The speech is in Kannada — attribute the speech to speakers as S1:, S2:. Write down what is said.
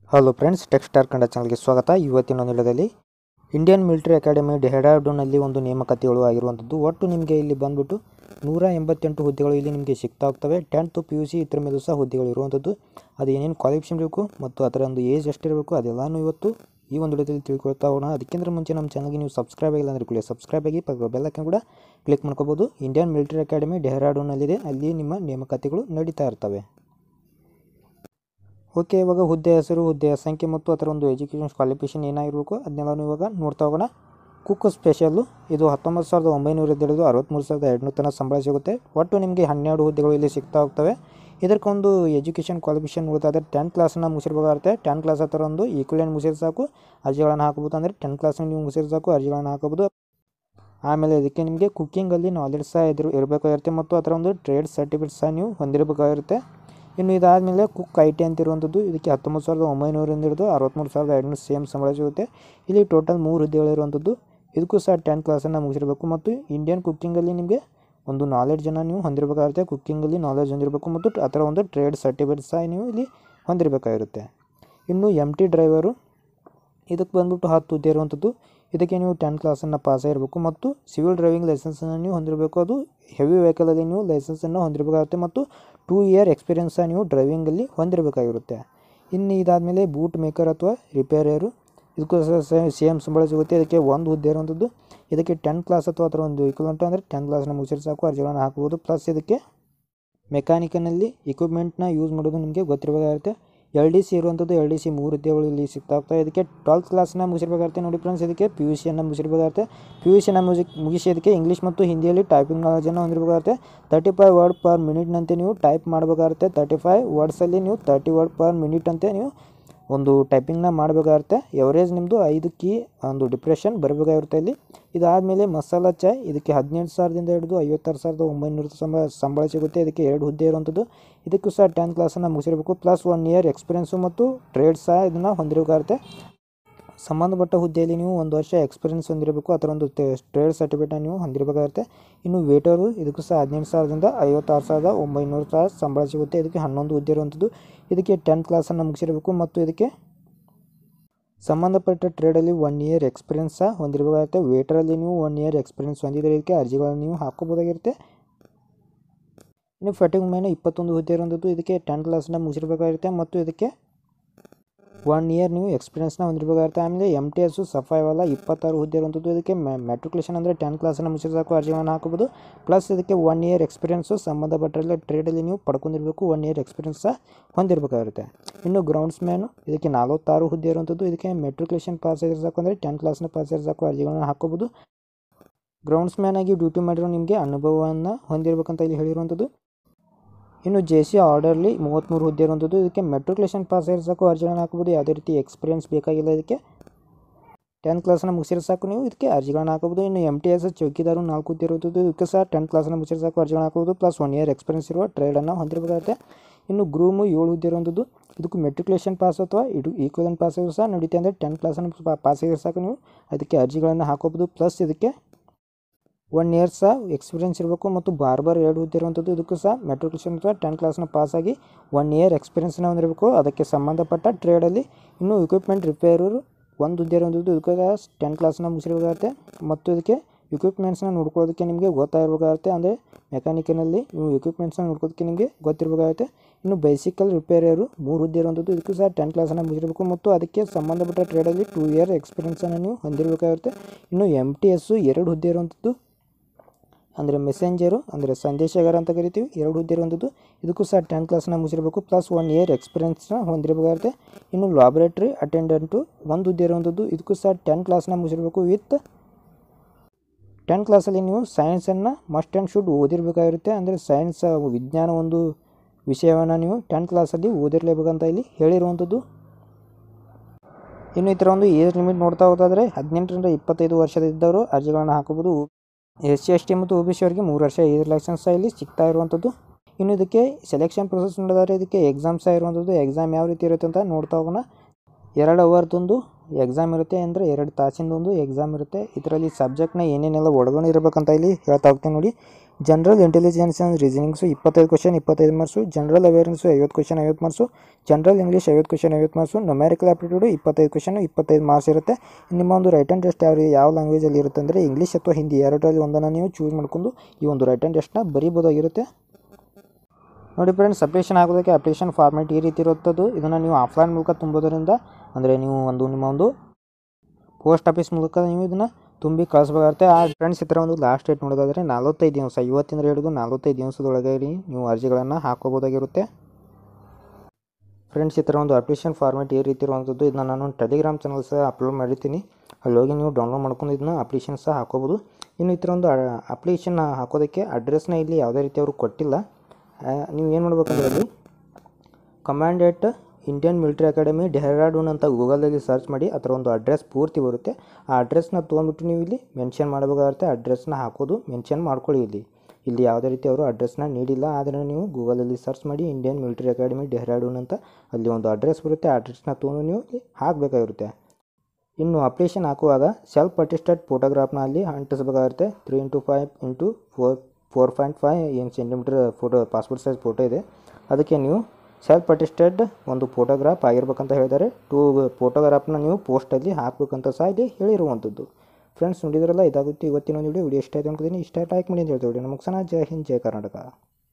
S1: ಹಲೋ ಫ್ರೆಂಡ್ಸ್ ಟೆಕ್ಸ್ಟಾರ್ ಕನ್ನಡ ಚಾನಲ್ಗೆ ಸ್ವಾಗತ ಇವತ್ತಿನ ಒಂದು ವಿಡಿಯೋದಲ್ಲಿ ಇಂಡಿಯನ್ ಮಿಲಿಟರಿ ಅಕಾಡೆಮಿ ಡೆಹ್ರಾಡೂನಲ್ಲಿ ಒಂದು ನೇಮಕಾತಿಗಳು ಆಗಿರುವಂಥದ್ದು ಒಟ್ಟು ನಿಮಗೆ ಇಲ್ಲಿ ಬಂದ್ಬಿಟ್ಟು ನೂರ ಎಂಬತ್ತೆಂಟು ಹುದ್ದೆಗಳು ಇಲ್ಲಿ ನಿಮಗೆ ಸಿಗ್ತಾ ಹೋಗ್ತವೆ ಟೆಂತ್ ಪಿ ಯು ಸಿ ಇತರ ಮೇಲೂ ಸಹ ಹುದ್ದೆಗಳು ಇರುವಂಥದ್ದು ಅದು ಏನೇನು ಕ್ವಾಲಿಫಿಕೇಷನ್ ಬೇಕು ಮತ್ತು ಅದರ ಒಂದು ಏಜ್ ಎಷ್ಟಿರಬೇಕು ಅದೆಲ್ಲನೂ ಇವತ್ತು ಈ ಒಂದು ವಿಡಿಯೋದಲ್ಲಿ ತಿಳ್ಕೊಳ್ತಾ ಹೋಗೋಣ ಅದಕ್ಕಿಂತ ಮುಂಚೆ ನಮ್ಮ ಚಾನಲ್ಗೆ ನೀವು ಸಬ್ಸ್ಕ್ರೈಬ್ ಆಗಿಲ್ಲ ಅಂದರೆ ಕೂಡ ಸಬ್ಸ್ಕ್ರೈಬ್ ಆಗಿ ಪಕ್ಕ ಬೆಲ್ಲಕ್ಕೆ ಕೂಡ ಕ್ಲಿಕ್ ಮಾಡ್ಕೋಬೋದು ಇಂಡಿಯನ್ ಮಿಲಿಟರಿ ಅಕಾಡೆಮಿ ಡೆಹ್ರಾಡೂನಲ್ಲಿದೆ ಅಲ್ಲಿ ನಿಮ್ಮ ನೇಮಕಾತಿಗಳು ನಡೀತಾ ಇರ್ತವೆ ಓಕೆ ಇವಾಗ ಹುದ್ದೆ ಹೆಸರು ಹುದ್ದೆಯ ಸಂಖ್ಯೆ ಮತ್ತು ಅದರ ಒಂದು ಎಜುಕೇಷನ್ ಕ್ವಾಲಿಫಿಕೇಷನ್ ಏನಾಗಿರಬೇಕು ಅದನ್ನೆಲ್ಲ ಇವಾಗ ನೋಡ್ತಾ ಹೋಗೋಣ ಕುಕ್ ಸ್ಪೆಷಲ್ಲು ಇದು ಹತ್ತೊಂಬತ್ತು ಸಾವಿರದ ಒಂಬೈನೂರ ಹಿಡಿದು ಅರವತ್ತ್ಮೂರು ಸಾವಿರದ ಎರಡುನೂರು ತನಕ ಸಂಬಳ ಸಿಗುತ್ತೆ ಒಟ್ಟು ನಿಮಗೆ ಹನ್ನೆರಡು ಹುದ್ದೆಗಳು ಇಲ್ಲಿ ಸಿಗ್ತಾ ಹೋಗ್ತವೆ ಇದಕ್ಕೊಂದು ಎಜುಕೇಷನ್ ಕ್ವಾಲಿಫಿಕೇಷನ್ ನೋಡ್ತಾಯಿದ್ರೆ ಟೆಂತ್ ಕ್ಲಾಸನ್ನು ಮುಗಿಸಿರ್ಬೇಕಾಗುತ್ತೆ ಟೆಂತ್ ಕ್ಲಾಸ್ ಹತ್ತಿರ ಒಂದು ಈಕ್ವಲೆಂಟ್ ಮುಗಿಸಿದ್ರೆ ಸಾಕು ಅರ್ಜಿಗಳನ್ನು ಹಾಕಬಹುದು ಅಂದರೆ ಟೆಂತ್ ಕ್ಲಾಸ್ನ ನೀವು ಮುಗಿಸಿದ್ರೆ ಸಾಕು ಅರ್ಜಿಗಳನ್ನು ಹಾಕಬಹುದು ಆಮೇಲೆ ಇದಕ್ಕೆ ನಿಮಗೆ ಕುಕ್ಕಿಂಗಲ್ಲಿ ನಾಲೆಡ್ಜ್ ಸಹ ಇದ್ರ ಇರಬೇಕಾಗಿರುತ್ತೆ ಮತ್ತು ಅದರ ಒಂದು ಟ್ರೇಡ್ ಸರ್ಟಿಫಿಕೇಟ್ ಸಹ ನೀವು ಹೊಂದಿರಬೇಕಾಗಿರುತ್ತೆ ಇನ್ನು ಇದಾದಮೇಲೆ ಕುಕ್ ಐ ಟಿ ಅಂತ ಇರುವಂಥದ್ದು ಇದಕ್ಕೆ ಹತ್ತೊಂಬತ್ತು ಸಾವಿರದ ಒಂಬೈನೂರಿಂದ ಹಿಡಿದು ಅರವತ್ತ್ಮೂರು ಸಾವಿರದ ಎರಡುನೂರು ಸೇಮ್ ಸಂಬಳ ಸಿಗುತ್ತೆ ಇಲ್ಲಿ ಟೋಟಲ್ ಮೂರು ಹುದ್ದೆಗಳಿರುವಂಥದ್ದು ಇದಕ್ಕೂ ಸಹ ಟೆಂತ್ ಕ್ಲಾಸನ್ನು ಮುಗಿಸಿರಬೇಕು ಮತ್ತು ಇಂಡಿಯನ್ ಕುಕ್ಕಿಂಗಲ್ಲಿ ನಿಮಗೆ ಒಂದು ನಾಲೆಡ್ಜನ್ನು ನೀವು ಹೊಂದಿರಬೇಕಾಗುತ್ತೆ ಕುಕ್ಕಿಂಗಲ್ಲಿ ನಾಲೆಡ್ಜ್ ಹೊಂದಿರಬೇಕು ಮತ್ತು ಆ ಥರ ಒಂದು ಟ್ರೇಡ್ ಸರ್ಟಿಫಿಕೇಟ್ ಸಹ ನೀವು ಇಲ್ಲಿ ಹೊಂದಿರಬೇಕಾಗಿರುತ್ತೆ ಇನ್ನು ಎಮ್ ಟಿ ಡ್ರೈವರು ಇದಕ್ಕೆ ಬಂದ್ಬಿಟ್ಟು ಹತ್ತು ಹುದ್ದೆ ಇರುವಂಥದ್ದು ಇದಕ್ಕೆ ನೀವು ಟೆಂತ್ ಕ್ಲಾಸನ್ನು ಪಾಸ್ ಆಗಿರಬೇಕು ಮತ್ತು ಸಿವಿಲ್ ಡ್ರೈವಿಂಗ್ ಲೈಸೆನ್ಸನ್ನು ನೀವು ಹೊಂದಿರಬೇಕು ಅದು ಹೆವಿ ವೆಹಿಕಲಲ್ಲಿ ನೀವು ಲೈಸೆನ್ಸನ್ನು ಹೊಂದಿರಬೇಕಾಗುತ್ತೆ ಮತ್ತು ಟೂ ಇಯರ್ ಎಕ್ಸ್ಪೀರಿಯನ್ಸ ನೀವು ಡ್ರೈವಿಂಗಲ್ಲಿ ಹೊಂದಿರಬೇಕಾಗಿರುತ್ತೆ ಇನ್ನು ಇದಾದಮೇಲೆ ಬೂಟ್ ಮೇಕರ್ ಅಥವಾ ರಿಪೇರಿಯರು ಇದಕ್ಕೂ ಸಹ ಸೇಮ್ ಸಂಬಳ ಸಿಗುತ್ತೆ ಇದಕ್ಕೆ ಒಂದು ಹುದ್ದೆ ಇರುವಂಥದ್ದು ಇದಕ್ಕೆ ಟೆಂತ್ ಕ್ಲಾಸ್ ಅಥವಾ ಅದರ ಒಂದು ಇಕ್ವಲೆಂಟ್ ಅಂದರೆ ಟೆಂತ್ ಕ್ಲಾಸ್ನ ಮುಗಿಸಿದ್ರೆ ಸಾಕು ಅರ್ಜಿಗಳನ್ನು ಹಾಕ್ಬೋದು ಪ್ಲಸ್ ಇದಕ್ಕೆ ಮೆಕ್ಯಾನಿಕನಲ್ಲಿ ಇಕ್ವಿಪ್ಮೆಂಟ್ನ ಯೂಸ್ ಮಾಡೋದು ನಿಮಗೆ ಗೊತ್ತಿರಬೇಕಾಗುತ್ತೆ ಎಲ್ ಡಿ ಸಿ ಇರುವಂಥದ್ದು ಎಲ್ ಡಿ ಸಿ ಮೂರು ಹುದ್ದೆಗಳು ಇಲ್ಲಿ ಸಿಗ್ತಾ ಹೋಗ್ತವೆ ಇದಕ್ಕೆ ಟ್ವೆಲ್ತ್ ಕ್ಲಾಸ್ನ ಮುಗಿಸಿರ್ಬೇಕಾಗುತ್ತೆ ನೋಡಿ ಫ್ರೆಂಡ್ಸ್ ಇದಕ್ಕೆ ಪಿ ಯು ಸಿಯನ್ನು ಮುಗಿಸಿರ್ಬೇಕಾಗುತ್ತೆ ಪಿ ಯು ಸಿನ ಮುಗಿಸಿ ಮುಗಿಸಿ ಇದಕ್ಕೆ ಇಂಗ್ಲೀಷ್ ಮತ್ತು ಹಿಂದಿಯಲ್ಲಿ ಟೈಪಿಂಗ್ ನಾಲೆಜನ್ನು ಹೊಂದಿರಬೇಕಾಗುತ್ತೆ ತರ್ಟಿ ಫೈವ್ ವರ್ಡ್ ಪರ್ ಮಿನಿಟ್ನಂತೆ ನೀವು ಟೈಪ್ ಮಾಡಬೇಕಾಗುತ್ತೆ ತರ್ಟಿ ಫೈವ್ ವರ್ಡ್ಸಲ್ಲಿ ನೀವು ತರ್ಟಿ ವರ್ಡ್ ಪರ್ ಮಿನಿಟ್ ಅಂತೆ ನೀವು ಒಂದು ಟೈಪಿಂಗ್ನ ಮಾಡಬೇಕಾಗುತ್ತೆ ಎವರೇಜ್ ನಿಮ್ಮದು ಐದು ಕೀ ಒಂದು ಡಿಪ್ರೆಷನ್ ಬರಬೇಕಾಗಿರುತ್ತೆ ಇಲ್ಲಿ ಇದಾದಮೇಲೆ ಮಸಾಲ ಚಾಯ್ ಇದಕ್ಕೆ ಹದಿನೆಂಟು ಸಾವಿರದಿಂದ ಹಿಡಿದು ಐವತ್ತಾರು ಸಾವಿರದ ಒಂಬೈನೂರು ಸಂಬಳ ಸಂಬಳ ಸಿಗುತ್ತೆ ಇದಕ್ಕೆ ಎರಡು ಹುದ್ದೆ ಇರುವಂಥದ್ದು ಇದಕ್ಕೂ ಸಹ ಟೆಂತ್ ಕ್ಲಾಸನ್ನು ಮುಗಿಸಿರಬೇಕು ಪ್ಲಸ್ ಒನ್ ಇಯರ್ ಎಕ್ಸ್ಪೀರಿಯನ್ಸು ಮತ್ತು ಟ್ರೇಡ್ ಸಹ ಇದನ್ನು ಹೊಂದಿರಬೇಕಾಗುತ್ತೆ ಸಂಬಂಧಪಟ್ಟ ಹುದ್ದೆಯಲ್ಲಿ ನೀವು ಒಂದು ವರ್ಷ ಎಕ್ಸ್ಪೀರಿಯನ್ಸ್ ಹೊಂದಿರಬೇಕು ಅದರ ಒಂದು ಟ್ರೇಡ್ ಸರ್ಟಿಫಿಕೇಟನ್ನು ನೀವು ಹೊಂದಿರಬೇಕಾಗುತ್ತೆ ಇನ್ನು ವೇಟರು ಇದಕ್ಕೂ ಸಹ ಹದಿನೆಂಟು ಸಾವಿರದಿಂದ ಐವತ್ತಾರು ಸಾವಿರದ ಒಂಬೈನೂರು ಸಹ ಸಂಬಳ ಸಿಗುತ್ತೆ ಇದಕ್ಕೆ ಹನ್ನೊಂದು ಹುದ್ದೆ ಇರುವಂಥದ್ದು ಇದಕ್ಕೆ ಟೆಂತ್ ಕ್ಲಾಸನ್ನು ಮುಗಿಸಿರಬೇಕು ಮತ್ತು ಇದಕ್ಕೆ ಸಂಬಂಧಪಟ್ಟ ಟ್ರೇಡಲ್ಲಿ ಒನ್ ಇಯರ್ ಎಕ್ಸ್ಪೀರಿಯನ್ಸ್ ಸಹ ಹೊಂದಿರಬೇಕಾಗುತ್ತೆ ವೇಟರಲ್ಲಿ ನೀವು ಒನ್ ಇಯರ್ ಎಕ್ಸ್ಪೀರಿಯನ್ಸ್ ಹೊಂದಿದ್ರೆ ಇದಕ್ಕೆ ಅರ್ಜಿಗಳನ್ನು ನೀವು ಹಾಕೋಬೋದಾಗಿರುತ್ತೆ ಇನ್ನು ಫಟಿಂಗ್ ಮೇಲೆ ಇಪ್ಪತ್ತೊಂದು ಹುದ್ದೆ ಇರುವಂಥದ್ದು ಇದಕ್ಕೆ ಟೆಂತ್ ಕ್ಲಾಸನ್ನ ಮುಗಿಸಿರಬೇಕಾಗಿರುತ್ತೆ ಮತ್ತು ಇದಕ್ಕೆ ಒನ್ ಇಯರ್ ನೀವು ಎಕ್ಸ್ಪೀರಿಯನ್ಸ್ನ ಹೊಂದಿರಬೇಕಾಗುತ್ತೆ ಆಮೇಲೆ ಎಮ್ ಟಿ ಎಸ್ಸು ಸಫಾಯಿವಲ್ಲ ಇಪ್ಪತ್ತಾರು ಹುದ್ದೆ ಇರುವಂಥದ್ದು ಇದಕ್ಕೆ ಮೆಟ್ರಿಕ್ಯುಲೇಷನ್ ಅಂದರೆ ಟೆಂತ್ ಕ್ಲಾಸನ್ನು ಮುಗಿಸಿದ್ರೆ ಸಾಕು ಅರ್ಜಿಗಳನ್ನು ಹಾಕಬಹುದು ಪ್ಲಸ್ ಇದಕ್ಕೆ ಒನ್ ಇಯರ್ ಎಕ್ಸ್ಪೀರಿಯನ್ಸು ಸಂಬಂಧಪಟ್ಟಲ್ಲಿ ಟ್ರೇಡಲ್ಲಿ ನೀವು ಪಡ್ಕೊಂಡಿರಬೇಕು ಒನ್ ಇಯರ್ ಎಕ್ಸ್ಪೀರಿಯನ್ಸ್ ಸಹ ಹೊಂದಿರಬೇಕಾಗಿರುತ್ತೆ ಇನ್ನು ಗ್ರೌಂಡ್ಸ್ ಮ್ಯಾನು ಇದಕ್ಕೆ ನಲವತ್ತಾರು ಹುದ್ದೆ ಇರುವಂಥದ್ದು ಇದಕ್ಕೆ ಮೆಟ್ರಿಕ್ಯುಲೇಷನ್ ಪಾಸ್ ಆಗಿರೋ ಸಾಕು ಅಂದರೆ ಟೆಂತ್ ಕ್ಲಾಸ್ನ ಪಾಸ್ ಆಗಿರೋ ಸಾಕು ಅರ್ಜಿಗಳನ್ನು ಹಾಕೋಬೋದು ಗ್ರೌಂಡ್ಸ್ ಮ್ಯಾನ್ ಆಗಿ ಡ್ಯೂಟಿ ಮಾಡಿರೋ ನಿಮಗೆ ಅನುಭವವನ್ನು ಹೊಂದಿರಬೇಕಂತ ಇಲ್ಲಿ ಹೇಳಿರುವಂಥದ್ದು ಇನ್ನು ಜೆ ಸಿ ಆರ್ಡರ್ಲಿ ಮೂವತ್ತ್ಮೂರು ಹುದ್ದೆ ಇರುವಂಥದ್ದು ಇದಕ್ಕೆ ಮೆಟ್ರಿಕ್ಯುಲೇಷನ್ ಪಾಸ್ ಆಗಿರೋ ಸಾಕು ಅರ್ಜಿಗಳನ್ನು ಹಾಕಬಹುದು ಯಾವುದೇ ರೀತಿ ಎಕ್ಸ್ಪೀರಿಯನ್ಸ್ ಬೇಕಾಗಿಲ್ಲ ಇದಕ್ಕೆ ಟೆಂತ್ ಕ್ಲಾಸನ್ನು ಮುಗಿಸಿರೋ ಸಾಕು ನೀವು ಇದಕ್ಕೆ ಅರ್ಜಿಗಳನ್ನು ಹಾಕಬಹುದು ಇನ್ನು ಎಮ್ ಟಿ ಎಸ್ ಚೌಕಿದಾರು ನಾಲ್ಕು ಹುದ್ದೆ ಇರುವಂಥದ್ದು ಇದಕ್ಕೆ ಸಹ ಟೆಂತ್ ಕ್ಲಾಸನ್ನು ಮುಗಿಸಿರೋ ಸಾಕು ಅರ್ಜಿಗಳನ್ನು ಹಾಕಬಹುದು ಪ್ಲಸ್ ಒನ್ ಇಯರ್ ಎಕ್ಸ್ಪೀರಿಯನ್ಸ್ ಇರುವ ಟ್ರೇಡನ್ನು ಹೊಂದಿರಬೇಕಾಗುತ್ತೆ ಇನ್ನು ಗ್ರೂಮು ಏಳು ಹುದ್ದೆ ಇರುವಂಥದ್ದು ಇದಕ್ಕೂ ಮೆಟ್ರಿಕ್ಯುಲೇಷನ್ ಪಾಸ್ ಅಥವಾ ಇದು ಈಕ್ವಲೆಂಟ್ ಪಾಸ್ ಆಗಿರೋ ಸಹ ನಡೀತೆ ಅಂದರೆ ಟೆಂತ್ ಕ್ಲಾಸನ್ನು ಪಾಸ್ ಆಗಿರೋ ಸಾಕು ನೀವು ಅದಕ್ಕೆ ಅರ್ಜಿಗಳನ್ನು ಹಾಕೋಬೋದು ಪ್ಲಸ್ ಇದಕ್ಕೆ ಒನ್ ಇಯರ್ ಸಹ ಎಕ್ಸ್ಪೀರಿಯನ್ಸ್ ಇರಬೇಕು ಮತ್ತು ಬಾರ್ ಬಾರ್ ಎರಡು ಹುದ್ದೆ ಇರುವಂಥದ್ದು ಇದಕ್ಕೂ ಸಹ ಮೆಟ್ರಿಕ್ಯುಲೇಷನ್ ಅಥವಾ ಟೆಂತ್ ಕ್ಲಾಸ್ನ ಪಾಸಾಗಿ ಒನ್ ಇಯರ್ ಎಕ್ಸ್ಪೀರಿಯನ್ಸ್ನ ಹೊಂದಿರಬೇಕು ಅದಕ್ಕೆ ಸಂಬಂಧಪಟ್ಟ ಟ್ರೇಡಲ್ಲಿ ಇನ್ನು ಇಕ್ವಿಪ್ಮೆಂಟ್ ರಿಪೇರರು ಒಂದು ಹುದ್ದೆ ಇರುವಂಥದ್ದು ಇದಕ್ಕೆ ಟೆಂತ್ ಕ್ಲಾಸ್ನ ಮುಗಿಸಿರಬೇಕಾಗುತ್ತೆ ಮತ್ತು ಇದಕ್ಕೆ ಇಕ್ವಿಪ್ಮೆಂಟ್ಸ್ನ ನೋಡ್ಕೊಳ್ಳೋದಕ್ಕೆ ನಿಮಗೆ ಗೊತ್ತಾಗಿರಬೇಕಾಗುತ್ತೆ ಅಂದರೆ ಮೆಕ್ಯಾನಿಕನಲ್ಲಿ ನೀವು ಇಕ್ವಿಪ್ಮೆಂಟ್ಸ್ನ ನೋಡ್ಕೋದಕ್ಕೆ ನಿಮಗೆ ಗೊತ್ತಿರಬೇಕಾಗುತ್ತೆ ಇನ್ನು ಬೈಸಿಕಲ್ ರಿಪೇರಿಯರು ಮೂರು ಹುದ್ದೆ ಇರುವಂಥದ್ದು ಇದಕ್ಕೂ ಸಹ ಟೆಂತ್ ಕ್ಲಾಸನ್ನು ಮುಗಿಸಿರಬೇಕು ಮತ್ತು ಅದಕ್ಕೆ ಸಂಬಂಧಪಟ್ಟ ಟ್ರೇಡಲ್ಲಿ ಟೂ ಇಯರ್ ಎಕ್ಸ್ಪೀರಿಯನ್ಸನ್ನು ನೀವು ಹೊಂದಿರಬೇಕಾಗುತ್ತೆ ಇನ್ನು ಎಮ್ ಟಿ ಎಸ್ಸು ಎರಡು ಹುದ್ದೆ ಇರುವಂಥದ್ದು ಅಂದರೆ ಮೆಸೆಂಜರು ಅಂದರೆ ಸಂದೇಶಗಾರ ಅಂತ ಕರಿತೀವಿ ಎರಡು ಹುದ್ದೆ ಇರುವಂಥದ್ದು ಇದಕ್ಕೂ ಸಹ ಟೆಂತ್ ಕ್ಲಾಸ್ನ ಮುಗಿಸಿರಬೇಕು ಪ್ಲಸ್ ಒನ್ ಇಯರ್ ಎಕ್ಸ್ಪೀರಿಯನ್ಸ್ನ ಹೊಂದಿರಬೇಕಾಗುತ್ತೆ ಇನ್ನು ಲ್ಯಾಬ್ರೇಟ್ರಿ ಅಟೆಂಡೆಂಟು ಒಂದು ಹುದ್ದೆ ಇರುವಂಥದ್ದು ಇದಕ್ಕೂ ಸಹ ಟೆಂತ್ ಕ್ಲಾಸ್ನ ಮುಗಿಸಿರಬೇಕು ವಿತ್ ಟೆಂತ್ ಕ್ಲಾಸಲ್ಲಿ ನೀವು ಸೈನ್ಸನ್ನು ಮಸ್ಟ್ ಆ್ಯಂಡ್ ಶುಡ್ ಓದಿರಬೇಕಾಗಿರುತ್ತೆ ಅಂದರೆ ಸೈನ್ಸ್ ವಿಜ್ಞಾನ ಒಂದು ವಿಷಯವನ್ನು ನೀವು ಟೆಂತ್ ಕ್ಲಾಸಲ್ಲಿ ಓದಿರಲೇಬೇಕಂತ ಇಲ್ಲಿ ಹೇಳಿರುವಂಥದ್ದು ಇನ್ನು ಈ ಥರ ಒಂದು ಏಜ್ ಲಿಮಿಟ್ ನೋಡ್ತಾ ಹೋದಾದರೆ ಹದಿನೆಂಟರಿಂದ ಇಪ್ಪತ್ತೈದು ವರ್ಷದಿದ್ದವರು ಅರ್ಜಿಗಳನ್ನು ಹಾಕಬಹುದು ಎಸ್ ಸಿ ಎಸ್ ಟಿ ಮತ್ತು ಒ ಬಿ ಸಿ ಅವರಿಗೆ ಮೂರು ವರ್ಷ ಏಜ್ ಲೈಸೆನ್ಸ್ ಇಲ್ಲಿ ಸಿಗ್ತಾ ಇರುವಂಥದ್ದು ಇನ್ನು ಇದಕ್ಕೆ ಸೆಲೆಕ್ಷನ್ ಪ್ರೊಸೆಸ್ ನೋಡಿದರೆ ಇದಕ್ಕೆ ಎಕ್ಸಾಮ್ಸ್ ಇರುವಂಥದ್ದು ಎಕ್ಸಾಮ್ ಯಾವ ರೀತಿ ಇರುತ್ತೆ ಅಂತ ನೋಡ್ತಾ ಹೋಗೋಣ ಎರಡು ಅವರ್ದೊಂದು ಎಕ್ಸಾಮ್ ಇರುತ್ತೆ ಅಂದರೆ ಎರಡು ತಾಸಿಂದೊಂದು ಎಕ್ಸಾಮ್ ಇರುತ್ತೆ ಇದರಲ್ಲಿ ಸಬ್ಜೆಕ್ಟ್ನ ಏನೇನೆಲ್ಲ ಒಳಗೊಂಡು ಇರಬೇಕಂತ ಇಲ್ಲಿ ಹೇಳ್ತಾ ಹೋಗ್ತೀನಿ ನೋಡಿ ಜನರಲ್ ಇಂಟೆಲಿಜೆನ್ಸ್ ಆ್ಯಂಡ್ ರೀಸನಿಂಗ್ಸು ಇಪ್ಪತ್ತೈದು ಕ್ವಶನ್ ಇಪ್ಪತ್ತೈದು ಮಾರ್ಕ್ಸು ಜನರಲ್ ಅವೇರ್ನೆಸ್ಸು ಐವತ್ತು ಕ್ವಶನ್ ಐವತ್ತು ಮಾರ್ಕ್ಸು ಜನರಲ್ ಇಂಗ್ಲೀಷ್ ಐವತ್ತು ಕ್ವಶನ್ ಐವತ್ತು ಮಾರ್ಕ್ಸು ನೊಮ್ಯಾರಿಕಲ್ ಆಪ್ಟಿಟ್ಯೂಡು ಇಪ್ಪತ್ತೈದು ಕ್ವಶನ್ ಇಪ್ಪತ್ತೈದು ಮಾರ್ಕ್ಸ್ ಇರುತ್ತೆ ನಿಮ್ಮ ಒಂದು ರೈಟ್ ಆ್ಯಂಡ್ ಟೆಸ್ಟ್ ಯಾವ ಯಾವ ಲ್ಯಾಂಗ್ವೇಜಲ್ಲಿ ಇರುತ್ತೆ ಅಂದರೆ ಇಂಗ್ಲೀಷ್ ಅಥವಾ ಹಿಂದಿ ಎರಡರಲ್ಲಿ ಒಂದನ್ನು ನೀವು ಚೂಸ್ ಮಾಡ್ಕೊಂಡು ಈ ಒಂದು ರೈಟ್ ಆ್ಯಂಡ್ ಟೆಸ್ಟ್ನ ಬರೀಬೋದಾಗಿರುತ್ತೆ ನೋಡಿ ಫ್ರೆಂಡ್ಸ್ ಅಪ್ಲಿಕೇಶನ್ ಹಾಕೋದಕ್ಕೆ ಅಪ್ಲಿಕೇಶನ್ ಫಾರ್ಮೆಟ್ ಈ ರೀತಿ ಇರುತ್ತದು ಇದನ್ನು ನೀವು ಆಫ್ಲೈನ್ ಮೂಲಕ ತುಂಬೋದರಿಂದ ಅಂದರೆ ನೀವು ಒಂದು ನಿಮ್ಮ ಒಂದು ಪೋಸ್ಟ್ ಆಫೀಸ್ ಮೂಲಕ ನೀವು ಇದನ್ನು ತುಂಬಿ ಕಳಿಸ್ಬೇಕಾಗುತ್ತೆ ಆ ಫ್ರೆಂಡ್ಸ್ ಈ ಥರ ಒಂದು ಲಾಸ್ಟ್ ಡೇಟ್ ನೋಡೋದಾದರೆ ನಲವತ್ತೈದು ದಿವಸ ಇವತ್ತಿಂದ ಹಿಡಿದು ನಲವತ್ತೈದು ದಿವಸದೊಳಗೆ ನೀವು ಅರ್ಜಿಗಳನ್ನು ಹಾಕೋಬೋದಾಗಿರುತ್ತೆ ಫ್ರೆಂಡ್ಸ್ ಈ ಥರ ಒಂದು ಅಪ್ಲಿಕೇಶನ್ ಫಾರ್ಮೆಟ್ ಈ ರೀತಿ ಇರುವಂಥದ್ದು ಇದನ್ನ ನಾನು ಟೆಲಿಗ್ರಾಮ್ ಚಾನಲ್ ಸಹ ಅಪ್ಲೋಡ್ ಮಾಡಿರ್ತೀನಿ ಅಲ್ಲಿ ಹೋಗಿ ನೀವು ಡೌನ್ಲೋಡ್ ಮಾಡ್ಕೊಂಡು ಇದನ್ನ ಅಪ್ಲಿಕೇಶನ್ ಸಹ ಹಾಕೋಬೋದು ಇನ್ನು ಈ ಥರ ಒಂದು ಅಪ್ಲಿಕೇಶನ್ ಹಾಕೋದಕ್ಕೆ ಅಡ್ರೆಸ್ನ ಇಲ್ಲಿ ಯಾವುದೇ ರೀತಿ ಅವರು ಕೊಟ್ಟಿಲ್ಲ ಆ, ನೀವು ಏನು ಮಾಡ್ಬೇಕಂದ್ರೆ ಅಲ್ಲಿ command at Indian military academy Dehradun ಅಂತ ಗೂಗಲಲ್ಲಿ ಸರ್ಚ್ ಮಾಡಿ ಅದರ ಒಂದು ಅಡ್ರೆಸ್ ಪೂರ್ತಿ ಬರುತ್ತೆ ಆ ಅಡ್ರೆಸ್ನ ತೊಗೊಂಡ್ಬಿಟ್ಟು ನೀವು ಇಲ್ಲಿ ಮೆನ್ಷನ್ ಮಾಡಬೇಕಾಗುತ್ತೆ ಅಡ್ರೆಸ್ನ ಹಾಕೋದು ಮೆನ್ಷನ್ ಮಾಡ್ಕೊಳ್ಳಿ ಇಲ್ಲಿ ಇಲ್ಲಿ ಯಾವುದೇ ರೀತಿ ಅವರು ಅಡ್ರೆಸ್ನ ನೀಡಿಲ್ಲ ಆದರೆ ನೀವು ಗೂಗಲಲ್ಲಿ ಸರ್ಚ್ ಮಾಡಿ ಇಂಡಿಯನ್ ಮಿಲಿಟರಿ ಅಕಾಡೆಮಿ ಡೆಹ್ರಾಡೂನ್ ಅಂತ ಅಲ್ಲಿ ಒಂದು ಅಡ್ರೆಸ್ ಬರುತ್ತೆ ಆ ಅಡ್ರೆಸ್ನ ತೊಗೊಂಡು ನೀವು ಇಲ್ಲಿ ಹಾಕಬೇಕಾಗಿರುತ್ತೆ ಇನ್ನು ಅಪ್ಲಿಕೇಶನ್ ಹಾಕುವಾಗ ಸೆಲ್ಫ್ ಅಟಿಸ್ಟೆಡ್ ಫೋಟೋಗ್ರಾಫ್ನ ಅಲ್ಲಿ ಅಂಟಿಸಬೇಕಾಗಿರುತ್ತೆ three into five into four four point five ಏನು centimetre photo passport size photo ಇದೆ ಅದಕ್ಕೆ ನೀವು ಸೆಲ್ಫ್ ಅಟಿಸ್ಟೆಡ್ ಒಂದು ಫೋಟೋಗ್ರಾಫ್ ಆಗಿರ್ಬೇಕಂತ ಹೇಳಿದ್ದಾರೆ ಟೂ ಫೋಟೋಗ್ರಾಫ್ನ ನೀವು ಪೋಸ್ಟಲ್ಲಿ ಹಾಕ್ಬೇಕಂತ ಸಹ ಇಲ್ಲಿ ಹೇಳಿರುವಂಥದ್ದು ಫ್ರೆಂಡ್ಸ್ ನೋಡಿದ್ರಲ್ಲ ಇದಾಗುತ್ತೆ ಇವತ್ತಿನ ಒಂದು ವಿಡಿಯೋ ವಿಡಿಯೋ ಇಷ್ಟ ಆಯ್ತು ಅನ್ಕೋತೀನಿ ಇಷ್ಟ ಲೈಕ್ ಮಾಡಿ ಅಂತ ಹೇಳ್ತೀವಿ ನಮಗೆ ಸಹ ಜೈ ಹಿಂದ್ ಜೈ ಕರ್ನಾಟಕ